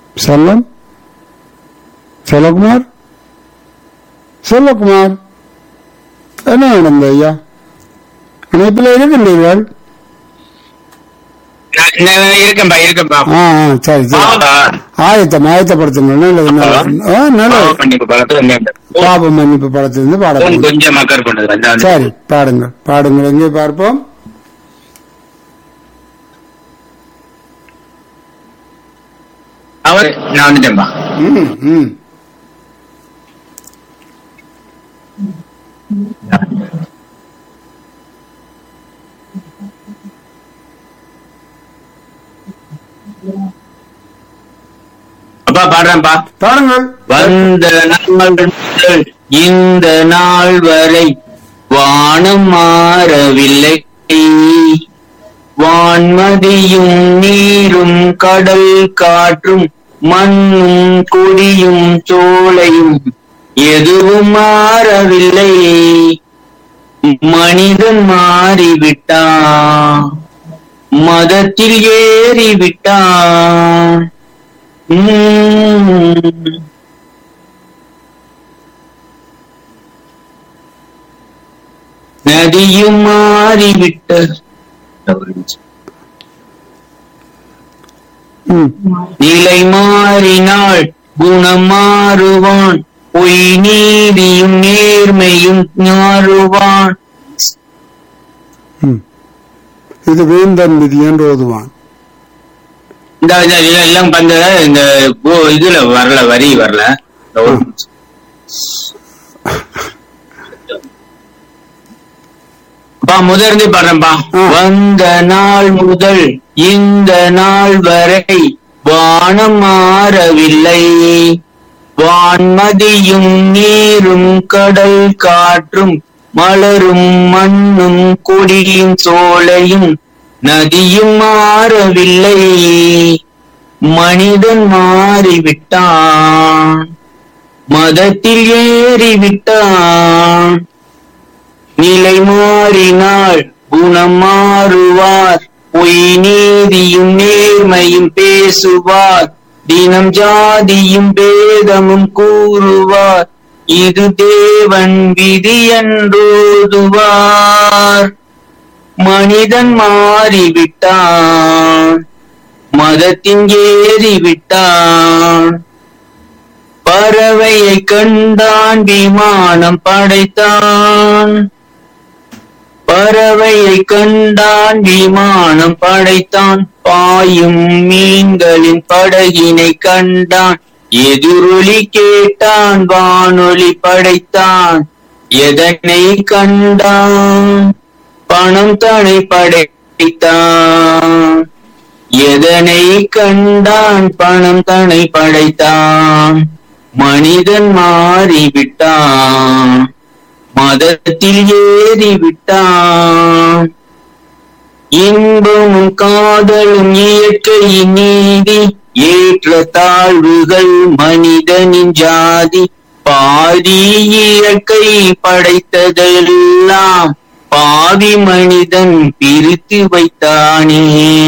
செல்லம் செல்வகுமார் செல்வகுமார் என்ன நடந்தது ஐயா இணைப்பில் இருக்கின்றீர்கள் நான் நான் இருக்கேன்பா இருக்கேன்பா ஆ ஆ சரி சரி பாவ- ஆயத்தம் ஆயத்தப்படுத்துங்க நல்லது நல்லது ஆ பாவ நல்லது மன்னிப்பு படத்துல இந்த பாப மன்னிப்பு படத்திலிருந்து phone பாடப்படுங்க கொஞ்சம் மக்கர் பண்ணது அதான் சரி பாடுங்கள் பாடுங்கள் எங்கே பார்ப்போம் அவர் நான் வந்துட்டேன்பா ம் ம் அப்பா பாடுறேன்ப்பா பாடுங்கள் வந்த நாள் முதல் இந்த நாள் வரை வானம் மாறவில்லை வான்மதியும் நீரும் கடல் காற்றும் மண்ணும் கொடியும் சோலையும் எதுவும் மாறவில்லை மனிதன் மாறிவிட்டான் மதத்தில் ஏறிவிட்டான் உம். நதியும் மாறிவிட்ட ம் நிலை மாறினாள் குணம் மாறுவான் பொய் நீதியும் நேர்மையும் மாறுவான் ம் இது வேந்தன் விதி என்று ஓதுவான் இந்த இந்த இதெல்லாம் பந்த இந்த போ- இதுல வரல வரி வரல இந்த ஒரு நிமிஷம். அப்பா முதர்ந்து பாடுறேன்பா ஆ. வந்த நாள் முதல் இந்த நாள் வரை வானம் மாறவில்லை வான்மதியும் நீரும் கடல் காற்றும் மலரும் மண்ணும் கொடியும் சோலையும் நதியும் மாறவில்லை மனிதன் மாறிவிட்டான் மதத்தில் ஏறிவிட்டான் நிலை மாறினாள் குணம் மாறுவார் பொய் நீதியும் நேர்மையும் பேசுவார் தினம் ஜாதியும் பேதமும் கூறுவார் இது தேவன் விதி என்றோதுவார் மனிதன் மாறிவிட்டான் மதத்தின் ஏறிவிட்டான் பறவையை கண்டான் விமானம் படைத்தான் பறவையை கண்டான் விமானம் படைத்தான் பாயும் மீன்களின் படகினை கண்டான் எதிரொலி கேட்டான் வானொலி படைத்தான் எதனை கண்டான் பணம் தனை படைத்தான் எதனை கண்டான் பணம் தனை படைத்தான் மனிதன் மாறிவிட்டான் மதத்தில் ஏறிவிட்டான் இன்பமும் காதலும் இயற்கையின் நீதி ஏற்ற தாழ்வுகள் மனிதனின் ஜாதி பாதி இயற்கை படைத்ததெல்லாம் பாவி மனிதன் பிரித்து வைத்தானே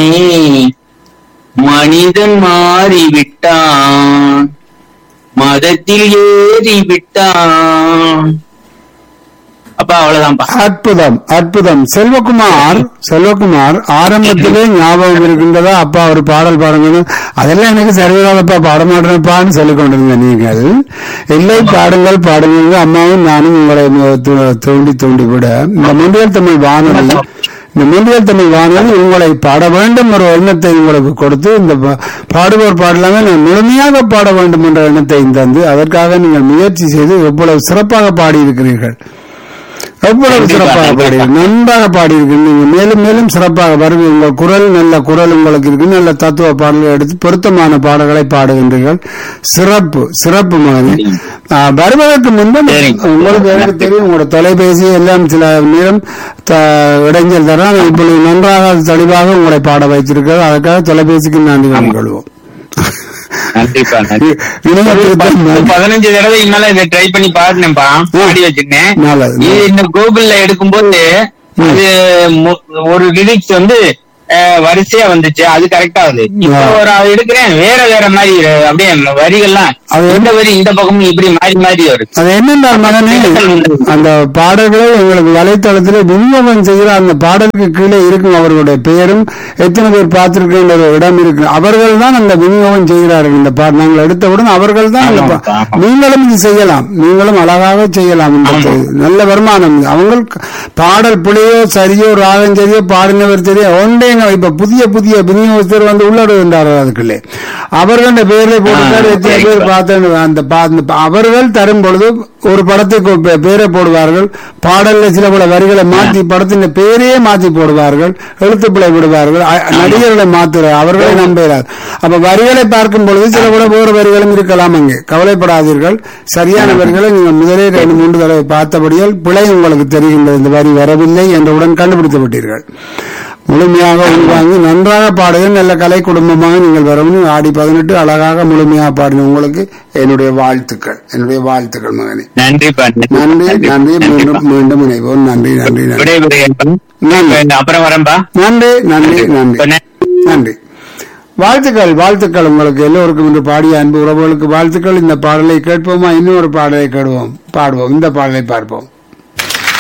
மனிதன் மாறிவிட்டான் மதத்தில் ஏறிவிட்டான் அப்பா அவ்வளவுதான்ப்பா அற்புதம் அற்புதம் செல்வகுமார் செல்வகுமார் ஆரம்பத்திலே ஞாபகம் இருக்கின்றதா அப்பா ஒரு பாடல் பாடுங்க அதெல்லாம் எனக்கு சரிவராதப்பா பாட மாட்டேன்ப்பான்னு சொல்லிக் கொண்டிருந்த நீங்கள் இல்லை பாடுங்கள் பாடுங்க அம்மாவும் நானும் உங்களை து- தூண்டி தூண்டி விட இந்த முன்றியல் தமிழ் வானொலி இந்த முன்றியல் தமிழ் வானொலி உங்களை பாட வேண்டும் ஒரு எண்ணத்தை உங்களுக்கு கொடுத்து இந்த பா- பாடுவோர் பாடலாமே நான் முழுமையாக பாட வேண்டும் என்ற எண்ணத்தை தந்து அதற்காக நீங்கள் முயற்சி செய்து எவ்வளவு சிறப்பாக பாடியிருக்கிறீர்கள் எவ்வளவு கண்டிப்பா, சிறப்பாக கண்டிப்பா. பாடி நன்றாக பாடியிருக்கு நீங்க மேலும் மேலும் சிறப்பாக வருது உங்கள் குரல் நல்ல குரல் உங்களுக்கு இருக்கு நல்ல தத்துவ பாடல்களை எடுத்து பொருத்தமான பாடல்களை பாடுகின்றீர்கள் சிறப்பு சிறப்பு மகனே ஆ, வருவதற்கு முன்பு சரிங்க. உங்களுக்கு எனக்கு தெரியும் உங்களோட தொலைபேசி எல்லாம் சில நேரம் த- இடைஞ்சல் தர இப்பொழுது நன்றாக தெளிவாக உங்களை பாட வைத்திருக்கிறது அதுக்காக தொலைபேசிக்கு நன்றி கொள்வோம் கண்டிப்பா நன்றி. இணையத்திற்கு ஒரு பதினஞ்சு தடவைக்கு மேல இதை ட்ரை பண்ணி பாடினேன்ப்பா பாடி வச்சிருந்தேன் நல்லது. இது இந்த கூகுள்ல எடுக்கும்போது அது மு- ஒரு லிரிக்ஸ் வந்து அஹ், வரிசையா வந்துச்சு அது கரெக்டா வந்து இப்ப ஆ. ஒரு ஆள் எடுக்கிறேன் வேற வேற மாதிரி அஹ், அப்படியே வரிகள்லாம் அது இந்த வரி இந்த பக்கமும் இப்படி மாறி மாறி வருது அது என்னென்றால் மகனே அந்த பாடல்களை எங்களுக்கு வலைத்தளத்தில் விநியோகம் செய்கிற அந்த பாடலுக்கு கீழே இருக்கும் அவர்களுடைய பெயரும் எத்தனை பேர் பார்த்திருக்கின்ற ஒரு இடம் இருக்கு அவர்கள் தான் அந்த விநியோகம் செய்கிறார்கள் இந்த பாட நாங்கள் எடுத்தவுடன் அவர்கள் தான் அந்த பா- ஆமாம், ஆமாம். நீங்களும் இது செய்யலாம் நீங்களும் அழகாக செய்யலாம் இந்த ஆமாம். செய்தி. நல்ல வருமானம் இது. அவங்களுக்கு பாடல் பிழையோ சரியோ ராகம் சரியோ பாடினவர் சரியோ ஒன்றேங்க இப்ப புதிய புதிய விநியோகஸ்தர் வந்து உள்ளடுகின்றார்கள் அதுக்குள்ளே அவர்களுடைய பேர்ல போட்டுட்டாரு ஆ, எத்தனை பேர் சரி. பார்த்தேன் அந்த பா- அந்த பா- அவர்கள் தரும் பொழுது ஒரு படத்துக்கு பே- பேரை போடுவார்கள் பாடல்ல சில பல வரிகளை மாற்றி படத்தின் பேரையே மாற்றி போடுவார்கள் எழுத்துப்பிழை விடுவார்கள் அ- நடிகர்களை மாத்துற அவர்களை நம்புகிறார் அப்ப வரிகளை பார்க்கும் பொழுது சில பல வேறு வரிகளும் இருக்கலாம் அங்கே கவலைப்படாதீர்கள் சரியான வரிகளை நீங்கள் முதலே ரெண்டு மூன்று தடவை பார்த்தபடியால் பிழை உங்களுக்கு தெரிகின்றது இந்த வரி வரவில்லை என்றவுடன் கண்டுபிடித்து விட்டீர்கள் முழுமையாக உள்வாங்கி நன்றாக பாடுங்கள் நல்ல கலை குடும்பமாக நீங்கள் வரவும் ஆடி பதினெட்டு அழகாக முழுமையாக பாடின உங்களுக்கு என்னுடைய வாழ்த்துக்கள் என்னுடைய வாழ்த்துக்கள் மகனே நன்றிப்பா நன்றி நன்றி மீண்டும் மீண்டும் இணைவோம் நன்றி நன்றி நன்றி விடைபெறுகிறேன் நன்றி அப்புறம் வரேன்பா நன்றி நன்றி நன்றி இப்ப நன்றி. நன்றி வாழ்த்துக்கள் வாழ்த்துக்கள் உங்களுக்கு எல்லோருக்கும் இன்று பாடிய அன்பு உறவுகளுக்கு வாழ்த்துக்கள் இந்த பாடலை கேட்போமா இன்னொரு பாடலை கேடுவோம் பாடுவோம் இந்த பாடலை பார்ப்போம்